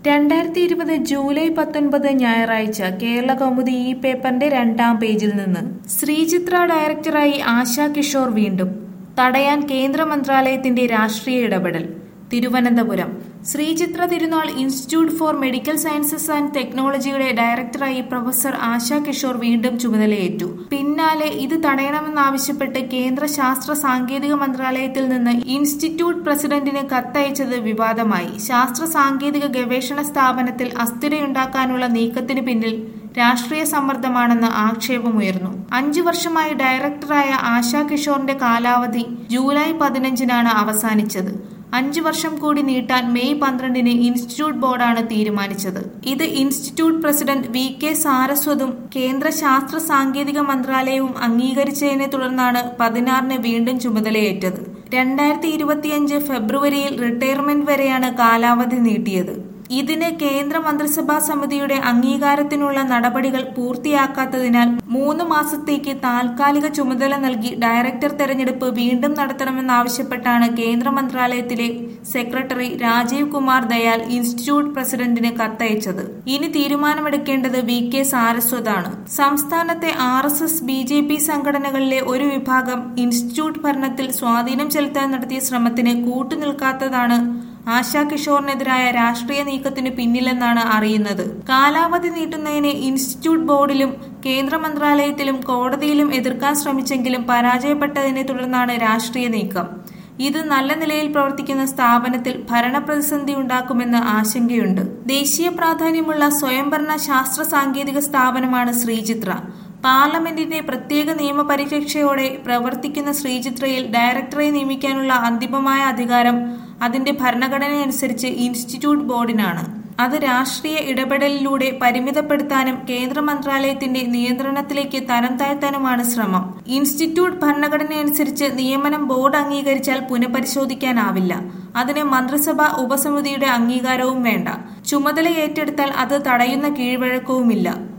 രണ്ടായിരത്തി ഇരുപത് ജൂലൈ പത്തൊൻപത് ഞായറാഴ്ച കേരള കൗമുദി ഈ പേപ്പറിന്റെ രണ്ടാം പേജിൽ നിന്ന് ശ്രീചിത്ര ഡയറക്ടറായി ആശാ കിഷോർ വീണ്ടും തടയാൻ കേന്ദ്ര മന്ത്രാലയത്തിന്റെ രാഷ്ട്രീയ ഇടപെടൽ തിരുവനന്തപുരം ശ്രീചിത്ര തിരുനാൾ institute four medical sciences and ടെക്നോളജിയുടെ ഡയറക്ടറായി പ്രൊഫസർ ആശാ കിഷോർ വീണ്ടും ചുമതലയേറ്റു പിന്നാലെ ഇത് തടയണമെന്നാവശ്യപ്പെട്ട് കേന്ദ്ര ശാസ്ത്ര സാങ്കേതിക മന്ത്രാലയത്തിൽ നിന്ന് ഇൻസ്റ്റിറ്റ്യൂട്ട് പ്രസിഡന്റിന് കത്തയച്ചത് വിവാദമായി ശാസ്ത്ര സാങ്കേതിക ഗവേഷണ സ്ഥാപനത്തിൽ അസ്ഥിരയുണ്ടാക്കാനുള്ള നീക്കത്തിന് പിന്നിൽ രാഷ്ട്രീയ സമ്മർദ്ദമാണെന്ന് ആക്ഷേപമുയർന്നു അഞ്ചു വർഷമായി ഡയറക്ടറായ ആശാ കിഷോറിന്റെ കാലാവധി ജൂലൈ പതിനഞ്ചിനാണ് അവസാനിച്ചത് അഞ്ചു വർഷം കൂടി നീട്ടാൻ മെയ് പന്ത്രണ്ടിന് ഇൻസ്റ്റിറ്റ്യൂട്ട് ബോർഡാണ് തീരുമാനിച്ചത് ഇത് ഇൻസ്റ്റിറ്റ്യൂട്ട് പ്രസിഡന്റ് വി കെ സാരസ്വതും കേന്ദ്ര ശാസ്ത്ര സാങ്കേതിക മന്ത്രാലയവും അംഗീകരിച്ചതിനെ തുടർന്നാണ് പതിനാറിന് വീണ്ടും ചുമതലയേറ്റത് രണ്ടായിരത്തി ഇരുപത്തിയഞ്ച് ഫെബ്രുവരിയിൽ റിട്ടയർമെന്റ് വരെയാണ് കാലാവധി നീട്ടിയത് ഇതിന് കേന്ദ്ര മന്ത്രിസഭാ സമിതിയുടെ അംഗീകാരത്തിനുള്ള നടപടികൾ പൂർത്തിയാക്കാത്തതിനാൽ മൂന്ന് മാസത്തേക്ക് താൽക്കാലിക ചുമതല നൽകി ഡയറക്ടർ തെരഞ്ഞെടുപ്പ് വീണ്ടും നടത്തണമെന്നാവശ്യപ്പെട്ടാണ് കേന്ദ്ര മന്ത്രാലയത്തിലെ സെക്രട്ടറി രാജീവ് കുമാർ ദയാൽ ഇൻസ്റ്റിറ്റ്യൂട്ട് പ്രസിഡന്റിന് കത്തയച്ചത് ഇനി തീരുമാനമെടുക്കേണ്ടത് വി കെ സാരസ്വതാണ് സംസ്ഥാനത്തെ R S S B J P സംഘടനകളിലെ ഒരു വിഭാഗം ഇൻസ്റ്റിറ്റ്യൂട്ട് ഭരണത്തിൽ സ്വാധീനം ചെലുത്താൻ നടത്തിയ ശ്രമത്തിന് കൂട്ടുനിൽക്കാത്തതാണ് ആശാ കിഷോറിനെതിരായ രാഷ്ട്രീയ നീക്കത്തിന് പിന്നിലെന്നാണ് അറിയുന്നത് കാലാവധി നീട്ടുന്നതിന് ഇൻസ്റ്റിറ്റ്യൂട്ട് ബോർഡിലും കേന്ദ്ര മന്ത്രാലയത്തിലും കോടതിയിലും എതിർക്കാൻ ശ്രമിച്ചെങ്കിലും പരാജയപ്പെട്ടതിനെ തുടർന്നാണ് രാഷ്ട്രീയ നീക്കം ഇത് നല്ല നിലയിൽ പ്രവർത്തിക്കുന്ന സ്ഥാപനത്തിൽ ഭരണപ്രതിസന്ധി ഉണ്ടാക്കുമെന്ന് ആശങ്കയുണ്ട് ദേശീയ പ്രാധാന്യമുള്ള സ്വയംഭരണ ശാസ്ത്ര സാങ്കേതിക സ്ഥാപനമാണ് ശ്രീചിത്ര പാർലമെന്റിന്റെ പ്രത്യേക നിയമപരിരക്ഷയോടെ പ്രവർത്തിക്കുന്ന ശ്രീചിത്രയിൽ ഡയറക്ടറെ നിയമിക്കാനുള്ള അന്തിമമായ അധികാരം അതിന്റെ ഭരണഘടനയനുസരിച്ച് ഇൻസ്റ്റിറ്റ്യൂട്ട് ബോർഡിനാണ് അത് രാഷ്ട്രീയ ഇടപെടലിലൂടെ പരിമിതപ്പെടുത്താനും കേന്ദ്ര മന്ത്രാലയത്തിന്റെ നിയന്ത്രണത്തിലേക്ക് തരം താഴ്ത്താനുമാണ് ശ്രമം ഇൻസ്റ്റിറ്റ്യൂട്ട് ഭരണഘടനയനുസരിച്ച് നിയമനം ബോർഡ് അംഗീകരിച്ചാൽ പുനഃപരിശോധിക്കാനാവില്ല അതിന് മന്ത്രിസഭാ ഉപസമിതിയുടെ അംഗീകാരവും വേണ്ട ചുമതല ഏറ്റെടുത്താൽ അത് തടയുന്ന കീഴ്വഴക്കവുമില്ല